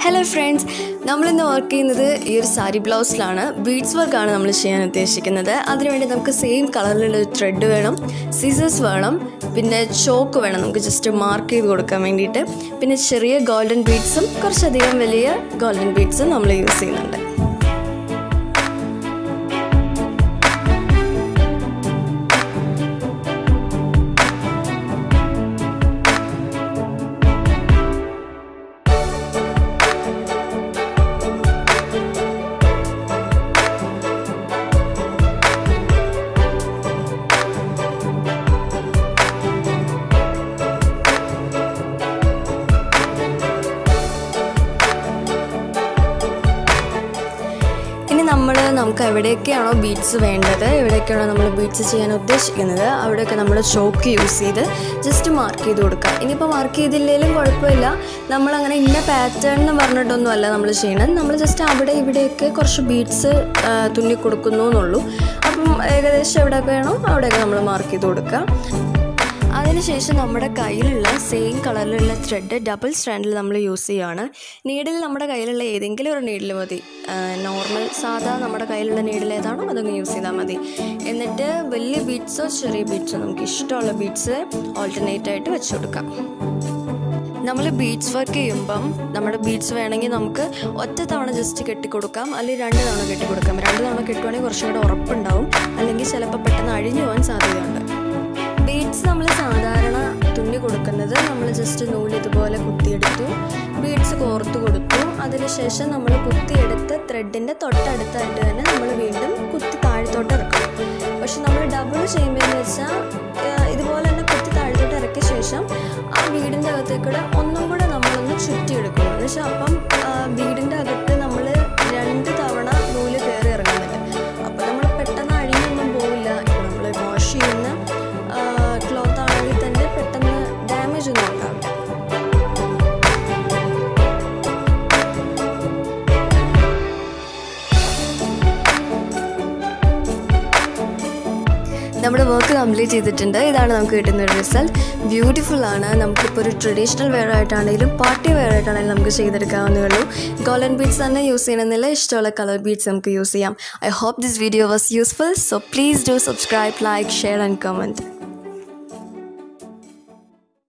hello friends നമ്മളിന്ന് work ചെയ്യുന്നത് ഈ ഒരു സാരി ബ്ലൗസിലാണ് ബീഡ്സ് വർക്കാണ് നമ്മൾ ചെയ്യാൻ ഉദ്ദേശിക്കുന്നത് അതിനുവേണ്ടി നമുക്ക് സെയിം കളറിലുള്ള ഒരു ത്രെഡ് വേണം സീസേഴ്സ് വേണം പിന്നെ ചോക്ക് വേണം നമുക്ക് ജസ്റ്റ് മാർക്ക് ചെയ്ത് കൊടുക്കാൻ വേണ്ടിയിട്ട് പിന്നെ ചെറിയ ഗോൾഡൻ ബീഡ്സും കുറച്ചധികം വലിയ ഗോൾഡൻ ബീഡ്സും നമ്മൾ യൂസ് ചെയ്യുന്നുണ്ട് ഇനി നമ്മൾ നമുക്ക് എവിടെയൊക്കെയാണോ ബീഡ്സ് വേണ്ടത് എവിടെയൊക്കെയാണോ നമ്മൾ ബീഡ്സ് ചെയ്യാൻ ഉദ്ദേശിക്കുന്നത് അവിടെയൊക്കെ നമ്മൾ ചോക്ക് യൂസ് ചെയ്ത് ജസ്റ്റ് മാർക്ക് ചെയ്ത് കൊടുക്കുക ഇനിയിപ്പോൾ മാർക്ക് ചെയ്തില്ലെങ്കിലും കുഴപ്പമില്ല നമ്മളങ്ങനെ ഇന്ന പാറ്റേൺ എന്ന് പറഞ്ഞിട്ടൊന്നും അല്ല നമ്മൾ ചെയ്യണത് നമ്മൾ ജസ്റ്റ് അവിടെ ഇവിടെയൊക്കെ കുറച്ച് ബീഡ്സ് തുന്നി കൊടുക്കുന്നു എന്നുള്ളൂ അപ്പം ഏകദേശം എവിടെയൊക്കെ വേണോ അവിടെയൊക്കെ നമ്മൾ മാർക്ക് ചെയ്ത് കൊടുക്കുക അതിനുശേഷം നമ്മുടെ കയ്യിലുള്ള സെയിം കളറിലുള്ള ത്രെഡ് ഡബിൾ സ്റ്റാൻഡിൽ നമ്മൾ യൂസ് ചെയ്യുകയാണ് നീഡിൽ നമ്മുടെ കയ്യിലുള്ള ഏതെങ്കിലും ഒരു നീഡിൽ മതി നോർമൽ സാധാ നമ്മുടെ കയ്യിലുള്ള നീഡിൽ ഏതാണോ അതങ്ങ് യൂസ് ചെയ്താൽ മതി എന്നിട്ട് വലിയ ബീഡ്സോ ചെറിയ ബീഡ്സോ നമുക്ക് ഇഷ്ടമുള്ള ബീഡ്സ് ഓൾട്ടർനേറ്റ് ആയിട്ട് വെച്ച് കൊടുക്കാം നമ്മൾ ബീഡ്സ് വർക്ക് ചെയ്യുമ്പം നമ്മുടെ ബീഡ്സ് വേണമെങ്കിൽ നമുക്ക് ഒറ്റ തവണ ജസ്റ്റ് കെട്ടിക്കൊടുക്കാം അല്ലെങ്കിൽ രണ്ട് തവണ കെട്ടിക്കൊടുക്കാം രണ്ട് തവണ കെട്ടുവാണെങ്കിൽ കുറച്ചും കൂടെ ഉറപ്പുണ്ടാവും അല്ലെങ്കിൽ ചിലപ്പോൾ പെട്ടെന്ന് അഴിഞ്ഞു പോകാൻ സാധ്യതയുണ്ട് ബീഡ്സ് നമ്മൾ സാധാരണ തുന്നി കൊടുക്കുന്നത് നമ്മൾ ജസ്റ്റ് നൂല് ഇതുപോലെ കുത്തിയെടുത്തു ബീഡ്സ് കോർത്ത് കൊടുത്തു അതിനുശേഷം നമ്മൾ കുത്തിയെടുത്ത് ത്രെഡിൻ്റെ തൊട്ടടുത്തായിട്ട് തന്നെ നമ്മൾ വീണ്ടും കുത്തി താഴത്തോട്ട് ഇറക്കും പക്ഷെ നമ്മൾ ഡബിൾ ചെയ്യുമ്പോൾ എന്ന് വെച്ചാൽ ഇതുപോലെ തന്നെ കുത്തി താഴത്തോട്ട് ഇറക്കിയ ശേഷം ആ വീടിൻ്റെ അകത്തേക്കൂടെ ഒന്നും കൂടെ നമ്മളൊന്ന് ചുറ്റിയെടുക്കും എന്ന് വെച്ചാൽ അപ്പം വീടിൻ്റെ അകത്ത് നമ്മൾ രണ്ട് തവണ നൂല് കയറി ഇറങ്ങുന്നുണ്ട് അപ്പോൾ നമ്മൾ പെട്ടെന്ന് അഴിഞ്ഞൊന്നും പോവില്ല നമ്മൾ വാഷ് ചെയ്യുന്ന ക്ലോത്ത് ആണെങ്കിൽ തന്നെ പെട്ടെന്ന് ഡാമേജ് ഒന്നും ഉണ്ടാവില്ല നമ്മുടെ വർക്ക് കംപ്ലീറ്റ് ചെയ്തിട്ടുണ്ട് ഇതാണ് നമുക്ക് കിട്ടുന്ന ഒരു റിസൾട്ട് ബ്യൂട്ടിഫുൾ ആണ് നമുക്കിപ്പോൾ ഒരു ട്രഡീഷണൽ വെയർ ആയിട്ടാണെങ്കിലും പാർട്ടി വെയർ ആയിട്ടാണെങ്കിലും നമുക്ക് ചെയ്തെടുക്കാവുന്നേ ഉള്ളൂ ഗോൾഡൻ ബീഡ്സ് തന്നെ യൂസ് ചെയ്യണമെന്നില്ല ഇഷ്ടമുള്ള കളർ ബീഡ്സ് നമുക്ക് യൂസ് ചെയ്യാം I hope this video was useful so please do subscribe like share and comment